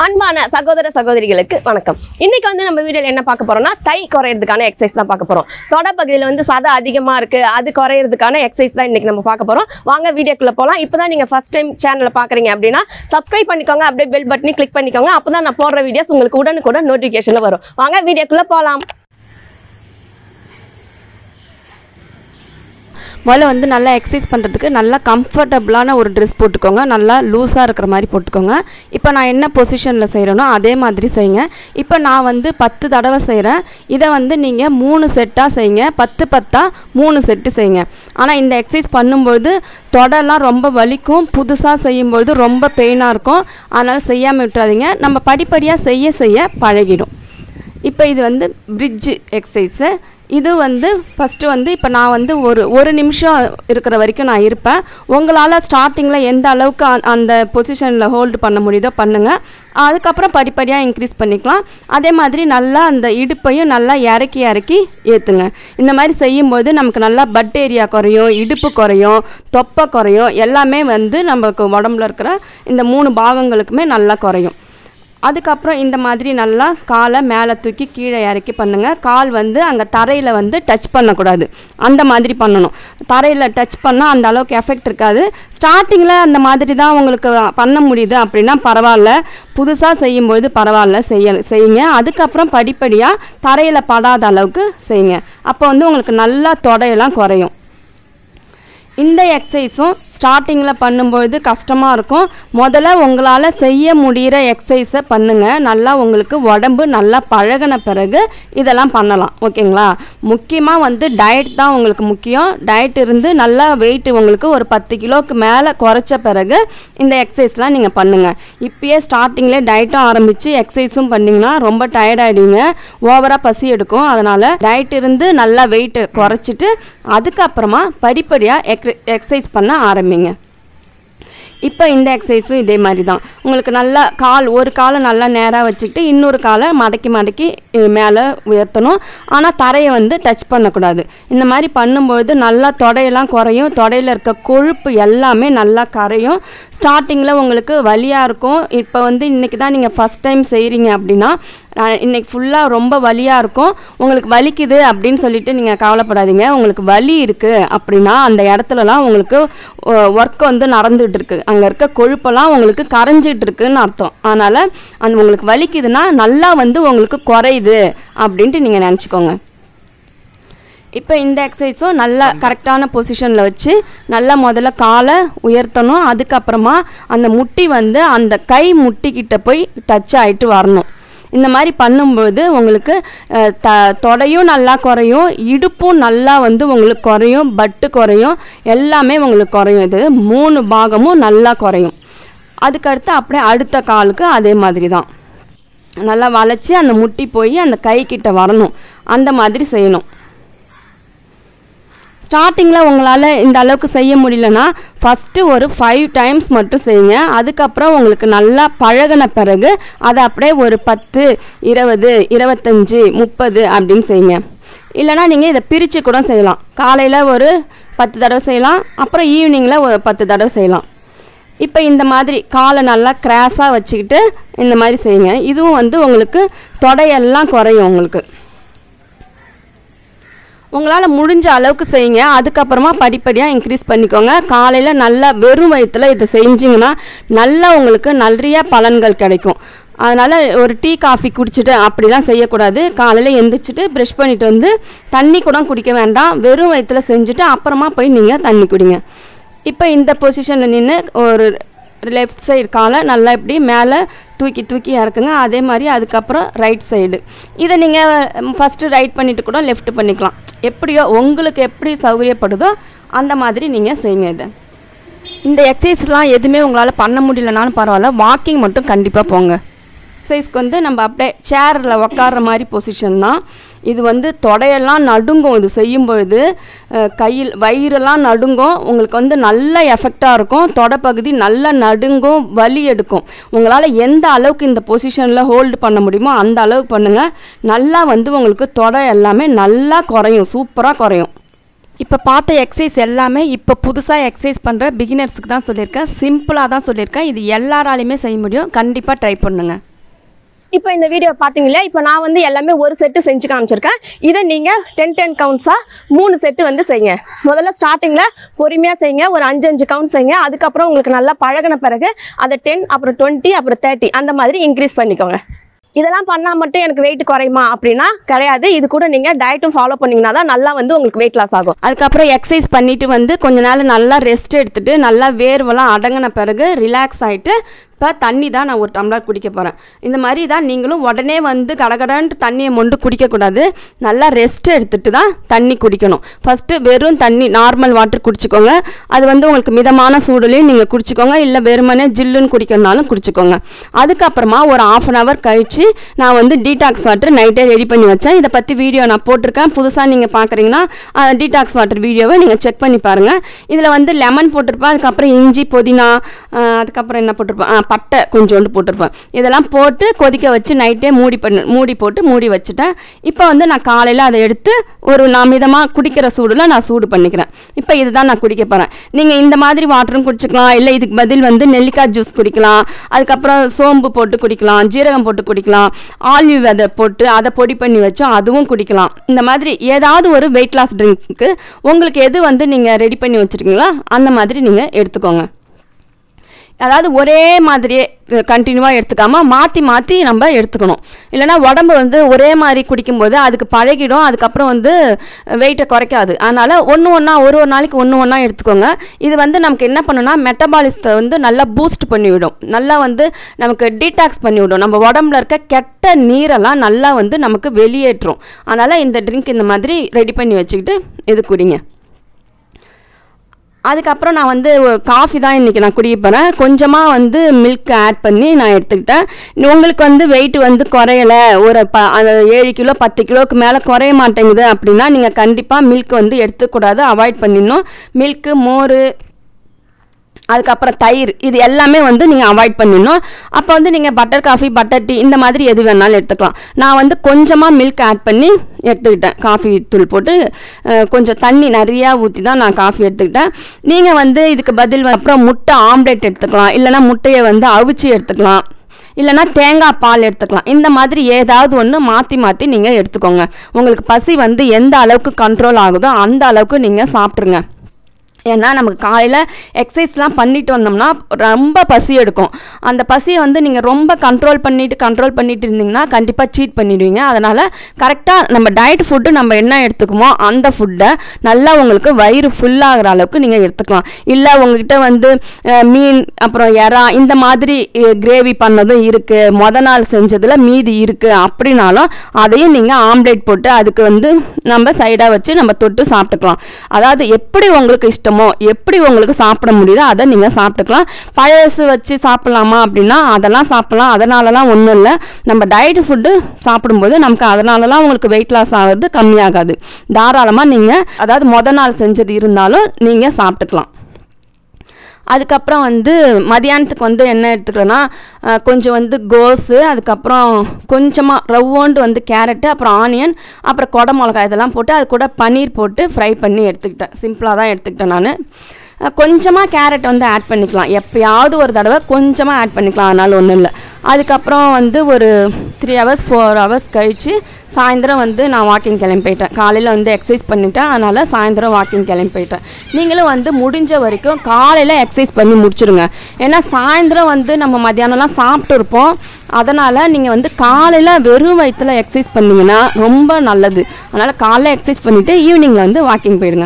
அன்பான சகோதர சகோதரிகளுக்கு வணக்கம் இன்னைக்கு வந்து நம்ம வீடியோல என்ன பார்க்க போறோம்னா தை குறையிறதுக்கான எக்ஸசைஸ் தான் பார்க்க போறோம் தொடப்பகுதியில் வந்து சதை அதிகமா இருக்கு அது குறையிறதுக்கான எக்ஸசைஸ் தான் இன்னைக்கு நம்ம பார்க்க போறோம் வாங்க வீடியோக்குள்ள போலாம் இப்பதான் நீங்க ஃபர்ஸ்ட் டைம் சேனலை பாக்குறீங்க அப்படின்னா சப்ஸ்கிரைப் பண்ணிக்கோங்க அப்படியே பெல் பட்டனி கிளிக் பண்ணிக்கோங்க அப்பதான் நான் போடுற வீடியோஸ் உங்களுக்கு உடனுக்குடன் நோட்டிஃபிகேஷன்ல வரும் வாங்க வீடியோக்குள்ள போலாம் முதல்ல வந்து நல்லா எக்ஸசைஸ் பண்ணுறதுக்கு நல்லா கம்ஃபர்டபுளான ஒரு ட்ரெஸ் போட்டுக்கோங்க நல்லா லூஸாக இருக்கிற மாதிரி போட்டுக்கோங்க இப்போ நான் என்ன பொசிஷனில் செய்கிறேனோ அதே மாதிரி செய்யுங்க இப்போ நான் வந்து பத்து தடவை செய்கிறேன் இதை வந்து நீங்கள் மூணு செட்டாக செய்யுங்க பத்து பத்தாக மூணு செட்டு செய்யுங்க ஆனால் இந்த எக்ஸசைஸ் பண்ணும்போது தொடலாம் ரொம்ப வலிக்கும் புதுசாக செய்யும்போது ரொம்ப பெயினாக இருக்கும் அதனால் செய்யாமல் விட்டுறாதீங்க நம்ம படிப்படியாக செய்ய செய்ய பழகிடும் இப்போ இது வந்து பிரிட்ஜு எக்ஸசைஸு இது வந்து ஃபஸ்ட்டு வந்து இப்போ நான் வந்து ஒரு ஒரு நிமிஷம் இருக்கிற வரைக்கும் நான் இருப்பேன் உங்களால் ஸ்டார்டிங்கில் எந்த அளவுக்கு அந்த- அந்த பொசிஷனில் ஹோல்டு பண்ண முடியுதோ பண்ணுங்கள் அதுக்கப்புறம் படிப்படியாக இன்க்ரீஸ் பண்ணிக்கலாம் அதே மாதிரி நல்லா அந்த இடுப்பையும் நல்லா இறக்கி இறக்கி ஏற்றுங்க இந்த மாதிரி செய்யும்போது நமக்கு நல்லா பட் ஏரியா குறையும் இடுப்பு குறையும் தொப்பை குறையும் எல்லாமே வந்து நமக்கு உடம்புல இருக்கிற இந்த மூணு பாகங்களுக்குமே நல்லா குறையும் அதுக்கப்புறம் இந்த மாதிரி நல்லா காலை மேலே தூக்கி கீழே இறக்கி பண்ணுங்கள் கால் வந்து அங்கே தரையில் வந்து டச் பண்ணக்கூடாது அந்த மாதிரி பண்ணணும் தரையில் டச் பண்ணால் அந்த அளவுக்கு எஃபெக்ட் இருக்காது ஸ்டார்டிங்கில் அந்த மாதிரி தான் உங்களுக்கு பண்ண முடியுது அப்படின்னா பரவாயில்ல புதுசாக செய்யும்போது பரவாயில்ல செய்ய செய்யுங்க அதுக்கப்புறம் படிப்படியாக தரையில் படாத அளவுக்கு செய்யுங்க அப்போ வந்து உங்களுக்கு நல்லா தொடையெல்லாம் குறையும் இந்த எக்ஸசைஸும் ஸ்டார்டிங்கில் பண்ணும்பொழுது கஷ்டமாக இருக்கும் முதல்ல உங்களால் செய்ய முடிகிற எக்ஸசைஸை பண்ணுங்கள் நல்லா உங்களுக்கு உடம்பு நல்லா பழகின பிறகு இதெல்லாம் பண்ணலாம் ஓகேங்களா முக்கியமாக வந்து டயட் தான் உங்களுக்கு முக்கியம் டயட் இருந்து நல்லா வெயிட் உங்களுக்கு ஒரு பத்து கிலோவுக்கு மேலே குறைச்ச பிறகு இந்த எக்ஸசைஸ்லாம் நீங்கள் பண்ணுங்கள் இப்பயே ஸ்டார்டிங்லேயே டயட்டும் ஆரம்பித்து எக்ஸசைஸும் பண்ணிங்கன்னா ரொம்ப டயர்ட் ஆகிடுவீங்க ஓவராக பசி எடுக்கும் அதனால் டயட் இருந்து நல்லா வெயிட் குறைச்சிட்டு அதுக்கப்புறமா படிப்படியாக எக் எக்ஸசைஸ் பண்ண ஆரம்பிங்க இப்போ இந்த எக்ஸசைஸும் இதே மாதிரி தான் உங்களுக்கு நல்லா கால் ஒரு காலை நல்லா நேராக வச்சுக்கிட்டு இன்னொரு காலை மடக்கி மடக்கி மேலே உயர்த்தணும் ஆனால் தரையை வந்து டச் பண்ணக்கூடாது இந்த மாதிரி பண்ணும்போது நல்லா தொடையெல்லாம் குறையும் தொடையில் இருக்க கொழுப்பு எல்லாமே நல்லா கரையும் ஸ்டார்டிங்கில் உங்களுக்கு வலியாக இருக்கும் இப்போ வந்து இன்றைக்கி தான் நீங்கள் ஃபஸ்ட் டைம் செய்கிறீங்க அப்படின்னா நான் இன்னைக்கு ஃபுல்லாக ரொம்ப வலியாக இருக்கும் உங்களுக்கு வலிக்குது அப்படின்னு சொல்லிட்டு நீங்கள் கவலைப்படாதீங்க உங்களுக்கு வலி இருக்குது அப்படின்னா அந்த இடத்துலலாம் உங்களுக்கு ஒர்க் வந்து நடந்துகிட்டு இருக்கு அங்கே இருக்க கொழுப்பெல்லாம் உங்களுக்கு கரைஞ்சிட்டு இருக்குன்னு அர்த்தம் அதனால் அந்த உங்களுக்கு வலிக்குதுன்னா நல்லா வந்து உங்களுக்கு குறையுது அப்படின்ட்டு நீங்கள் நினச்சிக்கோங்க இப்போ இந்த எக்ஸசைஸும் நல்லா கரெக்டான பொசிஷனில் வச்சு நல்லா முதல்ல காலை உயர்த்தணும் அதுக்கப்புறமா அந்த முட்டி வந்து அந்த கை முட்டிக்கிட்ட போய் டச் ஆகிட்டு வரணும் இந்த மாதிரி பண்ணும்போது உங்களுக்கு அஹ், த தொடையும் நல்லா குறையும் இடுப்பும் நல்லா வந்து உங்களுக்கு குறையும் பட்டு குறையும் எல்லாமே உங்களுக்கு குறையும் இது மூணு பாகமும் நல்லா குறையும் அதுக்கடுத்து அப்படியே அடுத்த காலுக்கு அதே மாதிரி தான் நல்லா வளைச்சி அந்த முட்டி போய் அந்த கை கிட்ட வரணும் அந்த மாதிரி செய்யணும் ஸ்டார்டிங்கில் உங்களால் இந்த அளவுக்கு செய்ய முடியலன்னா ஃபஸ்ட்டு ஒரு ஃபைவ் டைம்ஸ் மட்டும் செய்யுங்க அதுக்கப்புறம் உங்களுக்கு நல்லா பழகின பிறகு அதை அப்படியே ஒரு பத்து இருபது இருபத்தஞ்சி முப்பது அப்படின்னு செய்யுங்க இல்லைனா நீங்கள் இதை பிரித்து கூட செய்யலாம் காலையில் ஒரு பத்து தடவை செய்யலாம் அப்புறம் ஈவினிங்கில் ஒரு பத்து தடவை செய்யலாம் இப்போ இந்த மாதிரி காலை நல்லா கிராஸாக வச்சுக்கிட்டு இந்த மாதிரி செய்யுங்க இதுவும் வந்து உங்களுக்கு தொடையெல்லாம் குறையும் உங்களுக்கு உங்களால் முடிஞ்ச அளவுக்கு செய்யுங்க அதுக்கப்புறமா படிப்படியாக இன்க்ரீஸ் பண்ணிக்கோங்க காலையில் நல்லா வெறும் வயிற்றில் இதை செஞ்சிங்கன்னா நல்லா உங்களுக்கு நிறைய பலன்கள் கிடைக்கும் அதனால் ஒரு டீ காஃபி குடிச்சிட்டு அப்படிலாம் செய்யக்கூடாது காலையில் எந்திரிச்சிட்டு ப்ரஷ் பண்ணிட்டு வந்து தண்ணி கூட குடிக்க வேண்டாம் வெறும் வயிற்றில் செஞ்சுட்டு அப்புறமா போய் நீங்கள் தண்ணி குடிங்க இப்போ இந்த பொசிஷனில் நின்று ஒரு லெஃப்ட் சைடு காலை நல்லா இப்படி மேலே தூக்கி தூக்கி இறக்குங்க அதே மாதிரி அதுக்கப்புறம் ரைட் சைடு இதை நீங்கள் ஃபஸ்ட்டு ரைட் பண்ணிவிட்டு கூட லெஃப்ட் பண்ணிக்கலாம் எப்படியோ உங்களுக்கு எப்படி சௌகரியப்படுதோ அந்த மாதிரி நீங்கள் செய்யுங்க இதை இந்த எக்ஸசைஸ்லாம் எதுவுமே உங்களால் பண்ண முடியலனாலும் பரவாயில்ல வாக்கிங் மட்டும் கண்டிப்பாக போங்க எக்ஸசைஸ்க்கு வந்து நம்ம அப்படியே சேரில் உக்காடுற மாதிரி பொசிஷன் தான் இது வந்து தொடையெல்லாம் நடுங்கும் இது செய்யும் பொழுது அஹ், கையில் வயிறெல்லாம் நடுங்கும் உங்களுக்கு வந்து நல்ல எஃபெக்டாக இருக்கும் தொடைப்பகுதி நல்லா நடுங்கும் வலி எடுக்கும் உங்களால் எந்த அளவுக்கு இந்த பொசிஷனில் ஹோல்டு பண்ண முடியுமோ அந்த அளவு பண்ணுங்கள் நல்லா வந்து உங்களுக்கு தொடை எல்லாமே நல்லா குறையும் சூப்பராக குறையும் இப்போ பார்த்த எக்ஸசைஸ் எல்லாமே இப்போ புதுசாக எக்ஸசைஸ் பண்ணுற பிகினர்ஸுக்கு தான் சொல்லியிருக்கேன் சிம்பிளாக தான் சொல்லியிருக்கேன் இது எல்லாராலையுமே செய்ய முடியும் கண்டிப்பாக ட்ரை பண்ணுங்கள் இப்போ இந்த வீடியோ பார்த்தீங்களா இப்போ நான் வந்து எல்லாமே ஒரு செட்டு செஞ்சு காமிச்சிருக்கேன் இதை நீங்கள் டென் டென் கவுண்ட்ஸாக மூணு செட்டு வந்து செய்யுங்க முதல்ல ஸ்டார்டிங்கில் பொறுமையாக செய்யுங்க ஒரு அஞ்சு அஞ்சு கவுண்ட் செய்யுங்க அதுக்கப்புறம் உங்களுக்கு நல்லா பழகின பிறகு அதை டென் அப்புறம் டுவெண்ட்டி அப்புறம் தேர்ட்டி அந்த மாதிரி இன்க்ரீஸ் பண்ணிக்கோங்க இதெல்லாம் பண்ணால் மட்டும் எனக்கு வெயிட் குறையுமா அப்படின்னா கிடையாது இது கூட நீங்கள் டயட்டும் ஃபாலோ பண்ணிங்கன்னா தான் நல்லா வந்து உங்களுக்கு வெயிட் லாஸ் ஆகும் அதுக்கப்புறம் எக்ஸசைஸ் பண்ணிட்டு வந்து கொஞ்ச நாள் நல்லா ரெஸ்ட் எடுத்துட்டு நல்லா வேர்வெல்லாம் அடங்கின பிறகு ரிலாக்ஸ் ஆகிட்டு இப்போ தண்ணி தான் நான் ஒரு டம்ளர் குடிக்க போகிறேன் இந்த மாதிரி தான் நீங்களும் உடனே வந்து கடகடன்ட்டு தண்ணியை மொண்டு குடிக்கக்கூடாது நல்லா ரெஸ்ட் எடுத்துட்டு தான் தண்ணி குடிக்கணும் ஃபஸ்ட்டு வெறும் தண்ணி நார்மல் வாட்டர் குடிச்சிக்கோங்க அது வந்து உங்களுக்கு மிதமான சூடுலையும் நீங்கள் குடிச்சிக்கோங்க இல்லை வெறுமனே ஜில்லுன்னு குடிக்கிறனாலும் குடிச்சிக்கோங்க அதுக்கப்புறமா ஒரு ஆஃப் அன் ஹவர் கழித்து நான் வந்து டீடாக்ஸ் வாட்டர் நைட்டே ரெடி பண்ணி வச்சேன் இதை பற்றி வீடியோ நான் போட்டிருக்கேன் புதுசாக நீங்கள் பார்க்குறீங்கன்னா டீடாக்ஸ் வாட்டர் வீடியோவை நீங்கள் செக் பண்ணி பாருங்கள் இதில் வந்து லெமன் போட்டிருப்பேன் அதுக்கப்புறம் இஞ்சி புதினா ஆஹ் அதுக்கப்புறம் என்ன போட்டிருப்பேன் ஆ, பட்டை கொஞ்சோண்டு போட்டிருப்பேன் இதெல்லாம் போட்டு கொதிக்க வச்சு நைட்டே மூடி பண்ண மூடி போட்டு மூடி வச்சுட்டேன் இப்போ வந்து நான் காலையில் அதை எடுத்து ஒரு நான் மிதமாக குடிக்கிற சூடில் நான் சூடு பண்ணிக்கிறேன் இப்போ இதுதான் நான் குடிக்க போகிறேன் நீங்கள் இந்த மாதிரி வாட்டரும் குடிச்சிக்கலாம் இல்லை இதுக்கு பதில் வந்து நெல்லிக்காய் ஜூஸ் குடிக்கலாம் அதுக்கப்புறம் சோம்பு போட்டு குடிக்கலாம் ஜீரகம் போட்டு குடிக்கலாம் ஆலிவ் விதை போட்டு அதை பொடி பண்ணி வச்சு அதுவும் குடிக்கலாம் இந்த மாதிரி ஏதாவது ஒரு வெயிட் லாஸ் ட்ரிங்க்கு உங்களுக்கு எது வந்து நீங்கள் ரெடி பண்ணி வச்சுருக்கீங்களோ அந்த மாதிரி நீங்கள் எடுத்துக்கோங்க அதாவது ஒரே மாதிரியே கண்டினியூவாக எடுத்துக்காமல் மாற்றி மாற்றி நம்ம எடுத்துக்கணும் இல்லைனா உடம்பு வந்து ஒரே மாதிரி குடிக்கும்போது அதுக்கு பழகிடும் அதுக்கப்புறம் வந்து வெயிட்டை குறைக்காது அதனால் ஒன்று ஒன்றா ஒரு ஒரு நாளைக்கு ஒன்று ஒன்றா எடுத்துக்கோங்க இது வந்து நமக்கு என்ன பண்ணுன்னா மெட்டபாலிசத்தை வந்து நல்லா பூஸ்ட் பண்ணிவிடும் நல்லா வந்து நமக்கு டீடாக்ஸ் பண்ணிவிடும் நம்ம உடம்புல இருக்க கெட்ட நீரெல்லாம் நல்லா வந்து நமக்கு வெளியேற்றும் அதனால் இந்த ட்ரிங்க் இந்த மாதிரி ரெடி பண்ணி வச்சுக்கிட்டு இது குடிங்க அதுக்கப்புறம் நான் வந்து காஃபி தான் இன்றைக்கி நான் குடிக்க போகிறேன் கொஞ்சமாக வந்து மில்க் ஆட் பண்ணி நான் எடுத்துக்கிட்டேன் உங்களுக்கு வந்து வெயிட் வந்து குறையலை ஒரு ப அந்த ஏழு கிலோ பத்து கிலோவுக்கு மேலே குறைய மாட்டேங்குது அப்படின்னா நீங்கள் கண்டிப்பாக மில்க் வந்து எடுத்துக்கூடாது அவாய்ட் பண்ணிடணும் மில்க்கு மோர் அதுக்கப்புறம் தயிர் இது எல்லாமே வந்து நீங்கள் அவாய்ட் பண்ணிடணும் அப்போ வந்து நீங்கள் பட்டர் காஃபி பட்டர் டீ இந்த மாதிரி எது வேணாலும் எடுத்துக்கலாம் நான் வந்து கொஞ்சமாக மில்க் ஆட் பண்ணி எடுத்துக்கிட்டேன் காஃபி தூள் போட்டு அஹ், கொஞ்சம் தண்ணி நிறையா ஊற்றி தான் நான் காஃபி எடுத்துக்கிட்டேன் நீங்கள் வந்து இதுக்கு பதில் வந்து அப்புறம் முட்டை ஆம்லேட் எடுத்துக்கலாம் இல்லைனா முட்டையை வந்து அவிச்சு எடுத்துக்கலாம் இல்லைனா தேங்காய் பால் எடுத்துக்கலாம் இந்த மாதிரி ஏதாவது ஒன்று மாற்றி மாற்றி நீங்கள் எடுத்துக்கோங்க உங்களுக்கு பசி வந்து எந்த அளவுக்கு கண்ட்ரோல் ஆகுதோ அந்த அளவுக்கு நீங்கள் சாப்பிட்ருங்க ஏன்னா நமக்கு காலையில் எக்ஸசைஸ்லாம் பண்ணிட்டு வந்தோம்னா ரொம்ப பசி எடுக்கும் அந்த பசியை வந்து நீங்கள் ரொம்ப கண்ட்ரோல் பண்ணிட்டு கண்ட்ரோல் பண்ணிட்டு இருந்தீங்கன்னா கண்டிப்பாக சீட் பண்ணிடுவீங்க அதனால் கரெக்டாக நம்ம டயட் ஃபுட்டு நம்ம என்ன எடுத்துக்குமோ அந்த ஃபுட்டை நல்லா உங்களுக்கு வயிறு ஃபுல்லாகிற அளவுக்கு நீங்கள் எடுத்துக்கலாம் இல்லை உங்ககிட்ட வந்து அஹ், மீன் அப்புறம் எறா இந்த மாதிரி கிரேவி பண்ணதும் இருக்குது மொத நாள் செஞ்சதில் மீதி இருக்குது அப்படின்னாலும் அதையும் நீங்கள் ஆம்லேட் போட்டு அதுக்கு வந்து நம்ம சைடாக வச்சு நம்ம தொட்டு சாப்பிட்டுக்கலாம் அதாவது எப்படி உங்களுக்கு இஷ்டமோ எப்படி உங்களுக்கு சாப்பிட முடியுதோ அதை நீங்கள் சாப்பிட்டுக்கலாம் பழசு வச்சு சாப்பிட்லாமா அப்படின்னா அதெல்லாம் சாப்பிட்லாம் அதனாலலாம் ஒன்றும் இல்லை நம்ம டயட் ஃபுட்டு சாப்பிடும்போது நமக்கு அதனாலலாம் உங்களுக்கு வெயிட் லாஸ் ஆகிறது கம்மியாகாது தாராளமாக நீங்கள் அதாவது மொதல் நாள் செஞ்சது இருந்தாலும் நீங்கள் சாப்பிட்டுக்கலாம் அதுக்கப்புறம் வந்து மதியானத்துக்கு வந்து என்ன எடுத்துக்கிறேன்னா அஹ், கொஞ்சம் வந்து கோஸு அதுக்கப்புறம் கொஞ்சமாக ரவ்வோண்டு வந்து கேரட்டு அப்புறம் ஆனியன் அப்புறம் கொடை மிளகாய் இதெல்லாம் போட்டு அது கூட பன்னீர் போட்டு ஃப்ரை பண்ணி எடுத்துக்கிட்டேன் சிம்பிளாக தான் எடுத்துக்கிட்டேன் நான் கொஞ்சமாக கேரட் வந்து ஆட் பண்ணிக்கலாம் எப்பயாவது ஒரு தடவை கொஞ்சமாக ஆட் பண்ணிக்கலாம் அதனால ஒன்றும் இல்லை அதுக்கப்புறம் வந்து ஒரு த்ரீ ஹவர்ஸ் ஃபோர் ஹவர்ஸ் கழித்து சாயந்தரம் வந்து நான் வாக்கிங் கிளம்பி போயிட்டேன் காலையில் வந்து எக்ஸசைஸ் பண்ணிட்டேன் அதனால் சாயந்தரம் வாக்கிங் கிளம்பி போயிட்டேன் நீங்களும் வந்து முடிஞ்ச வரைக்கும் காலையில் எக்ஸசைஸ் பண்ணி முடிச்சிடுங்க ஏன்னா சாயந்தரம் வந்து நம்ம மத்தியானம்லாம் சாப்பிட்டு இருப்போம் அதனால் நீங்கள் வந்து காலையில் வெறும் வயிற்றில் எக்ஸசைஸ் பண்ணீங்கன்னா ரொம்ப நல்லது அதனால் காலைல எக்ஸசைஸ் பண்ணிவிட்டு ஈவினிங்கில் வந்து வாக்கிங் போயிடுங்க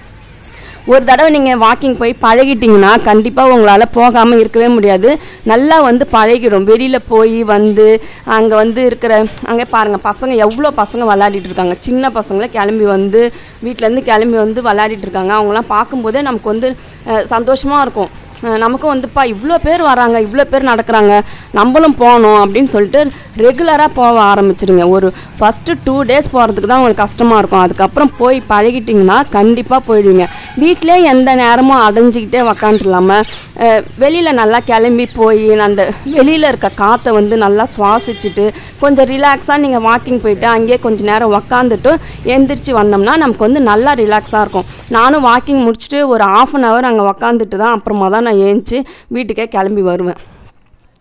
ஒரு தடவை நீங்கள் வாக்கிங் போய் பழகிட்டீங்கன்னா கண்டிப்பாக உங்களால் போகாமல் இருக்கவே முடியாது நல்லா வந்து பழகிடும் வெளியில் போய் வந்து அங்கே வந்து இருக்கிற அங்கே பாருங்கள் பசங்க எவ்வளோ பசங்க விளையாடிட்டு இருக்காங்க சின்ன பசங்களே கிளம்பி வந்து வீட்டிலேருந்து கிளம்பி வந்து விளையாடிட்டு இருக்காங்க அவங்களாம் பார்க்கும்போதே நமக்கு வந்து சந்தோஷமாக இருக்கும் அஹ் நமக்கும் வந்துப்பா இவ்வளோ பேர் வராங்க இவ்வளோ பேர் நடக்கிறாங்க நம்மளும் போகணும் அப்படின்னு சொல்லிட்டு ரெகுலராக போக ஆரம்பிச்சிடுங்க ஒரு ஃபஸ்ட்டு டூ டேஸ் போகிறதுக்கு தான் உங்களுக்கு கஷ்டமாக இருக்கும் அதுக்கப்புறம் போய் பழகிட்டிங்கன்னா கண்டிப்பாக போயிடுவீங்க வீட்டிலே எந்த நேரமும் அடைஞ்சிக்கிட்டே உக்காந்துலாமல் வெளியில் நல்லா கிளம்பி போய் அந்த வெளியில் இருக்க காற்றை வந்து நல்லா சுவாசிச்சுட்டு கொஞ்சம் ரிலாக்ஸாக நீங்கள் வாக்கிங் போயிட்டு அங்கேயே கொஞ்சம் நேரம் உக்காந்துட்டு எந்திரிச்சு வந்தோம்னா நமக்கு வந்து நல்லா ரிலாக்ஸாக இருக்கும் நானும் வாக்கிங் முடிச்சுட்டு ஒரு ஆஃப் அன் ஹவர் அங்கே உக்காந்துட்டு தான் அப்புறமா தான் நான் ஏஞ்சி வீட்டுக்கே கிளம்பி வருவேன்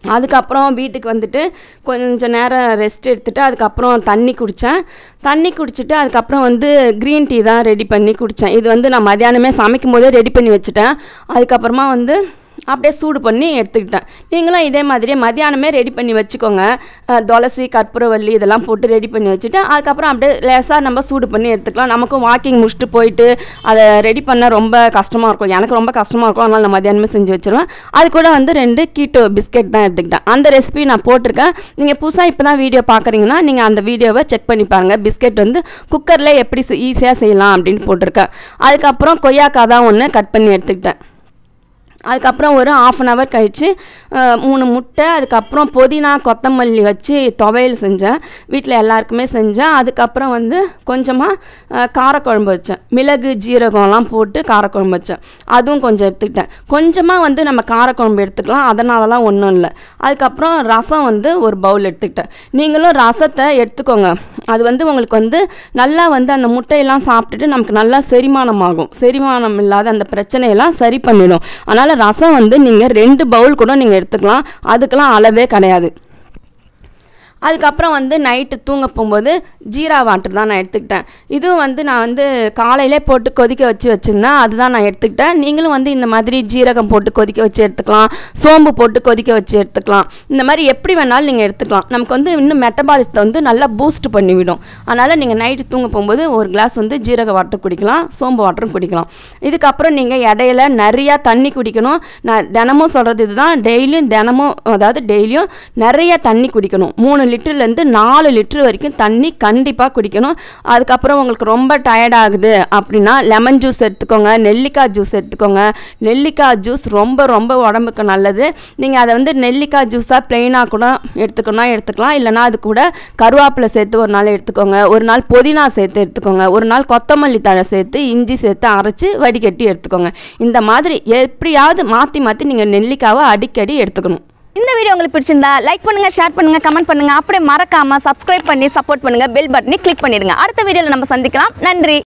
அதுக்கப்புறம் வீட்டுக்கு வந்துட்டு கொஞ்சம் நேரம் ரெஸ்ட் எடுத்துட்டு அதுக்கப்புறம் தண்ணி குடித்தேன் தண்ணி குடிச்சிட்டு அதுக்கப்புறம் வந்து க்ரீன் டீ தான் ரெடி பண்ணி குடித்தேன் இது வந்து நான் மதியானமே சமைக்கும் போதே ரெடி பண்ணி வச்சுட்டேன் அதுக்கப்புறமா வந்து அப்படியே சூடு பண்ணி எடுத்துக்கிட்டேன் நீங்களும் இதே மாதிரியே மதியானமே ரெடி பண்ணி வச்சுக்கோங்க அஹ், துளசி கற்பூரவல்லி இதெல்லாம் போட்டு ரெடி பண்ணி வச்சுட்டு அதுக்கப்புறம் அப்படியே லேசாக நம்ம சூடு பண்ணி எடுத்துக்கலாம் நமக்கும் வாக்கிங் முடிச்சுட்டு போயிட்டு அதை ரெடி பண்ண ரொம்ப கஷ்டமாக இருக்கும் எனக்கு ரொம்ப கஷ்டமாக இருக்கும் அதனால் நான் மதியானமே செஞ்சு வச்சிருவேன் அது கூட வந்து ரெண்டு கீட்டோ பிஸ்கெட் தான் எடுத்துக்கிட்டேன் அந்த ரெசிபி நான் போட்டிருக்கேன் நீங்கள் புதுசாக இப்போ தான் வீடியோ பார்க்குறீங்கன்னா நீங்கள் அந்த வீடியோவை செக் பண்ணி பாருங்கள் பிஸ்கெட் வந்து குக்கரில் எப்படி ஈஸியாக செய்யலாம் அப்படின்னு போட்டிருக்கேன் அதுக்கப்புறம் கொய்யாக்காய் தான் ஒன்று கட் பண்ணி எடுத்துக்கிட்டேன் அதுக்கப்புறம் ஒரு ஆஃப் அன் ஹவர் கழித்து மூணு முட்டை அதுக்கப்புறம் புதினா கொத்தமல்லி வச்சு துவையல் செஞ்சேன் வீட்டில் எல்லாருக்குமே செஞ்சேன் அதுக்கப்புறம் வந்து கொஞ்சமாக காரக்குழம்பு வச்சேன் மிளகு ஜீரகம்லாம் போட்டு காரக்குழம்பு வச்சேன் அதுவும் கொஞ்சம் எடுத்துக்கிட்டேன் கொஞ்சமாக வந்து நம்ம காரக்குழம்பு எடுத்துக்கலாம் அதனாலலாம் ஒன்றும் இல்லை அதுக்கப்புறம் ரசம் வந்து ஒரு பவுல் எடுத்துக்கிட்டேன் நீங்களும் ரசத்தை எடுத்துக்கோங்க அது வந்து உங்களுக்கு வந்து நல்லா வந்து அந்த முட்டையெல்லாம் சாப்பிட்டுட்டு நமக்கு நல்லா செரிமானம் ஆகும் செரிமானம் இல்லாத அந்த பிரச்சனையெல்லாம் சரி பண்ணிடும் அதனால் ரசம் வந்து நீங்கள் ரெண்டு பவுல் கூட நீங்கள் எடுத்துக்கலாம் அதுக்கெல்லாம் அளவே கிடையாது அதுக்கப்புறம் வந்து நைட்டு தூங்க போகும்போது ஜீரா வாட்டர் தான் நான் எடுத்துக்கிட்டேன் இதுவும் வந்து நான் வந்து காலையிலே போட்டு கொதிக்க வச்சு வச்சுருந்தேன் அதுதான் நான் எடுத்துக்கிட்டேன் நீங்களும் வந்து இந்த மாதிரி ஜீரகம் போட்டு கொதிக்க வச்சு எடுத்துக்கலாம் சோம்பு போட்டு கொதிக்க வச்சு எடுத்துக்கலாம் இந்த மாதிரி எப்படி வேணாலும் நீங்கள் எடுத்துக்கலாம் நமக்கு வந்து இன்னும் மெட்டபாலிசத்தை வந்து நல்லா பூஸ்ட் பண்ணிவிடும் அதனால் நீங்கள் நைட்டு தூங்க போகும்போது ஒரு கிளாஸ் வந்து ஜீரக வாட்டர் குடிக்கலாம் சோம்பு வாட்டரும் குடிக்கலாம் இதுக்கப்புறம் நீங்கள் இடையில நிறையா தண்ணி குடிக்கணும் நான் தினமும் சொல்கிறது இதுதான் டெய்லியும் தினமும் அதாவது டெய்லியும் நிறைய தண்ணி குடிக்கணும் மூணு லிட்டர்லேருந்து நாலு லிட்டர் வரைக்கும் தண்ணி கண்டிப்பாக குடிக்கணும் அதுக்கப்புறம் உங்களுக்கு ரொம்ப டயர்ட் ஆகுது அப்படின்னா லெமன் ஜூஸ் எடுத்துக்கோங்க நெல்லிக்காய் ஜூஸ் எடுத்துக்கோங்க நெல்லிக்காய் ஜூஸ் ரொம்ப ரொம்ப உடம்புக்கு நல்லது நீங்கள் அதை வந்து நெல்லிக்காய் ஜூஸாக ப்ளெயினாக கூட எடுத்துக்கணும் எடுத்துக்கலாம் இல்லைனா அது கூட கருவேப்பிலை சேர்த்து ஒரு நாள் எடுத்துக்கோங்க ஒரு நாள் புதினா சேர்த்து எடுத்துக்கோங்க ஒரு நாள் கொத்தமல்லி தழை சேர்த்து இஞ்சி சேர்த்து அரைச்சி வடிகட்டி எடுத்துக்கோங்க இந்த மாதிரி எப்படியாவது மாற்றி மாற்றி நீங்கள் நெல்லிக்காவை அடிக்கடி எடுத்துக்கணும் இந்த வீடியோ உங்களுக்கு பிடிச்சிருந்தா லைக் பண்ணுங்க ஷேர் பண்ணுங்க கமெண்ட் பண்ணுங்க அப்படியே மறக்காம சப்ஸ்கிரைப் பண்ணி சப்போர்ட் பண்ணுங்க பெல் பட்டனை கிளிக் பண்ணிடுங்க அடுத்த வீடியோல நம்ம சந்திக்கலாம் நன்றி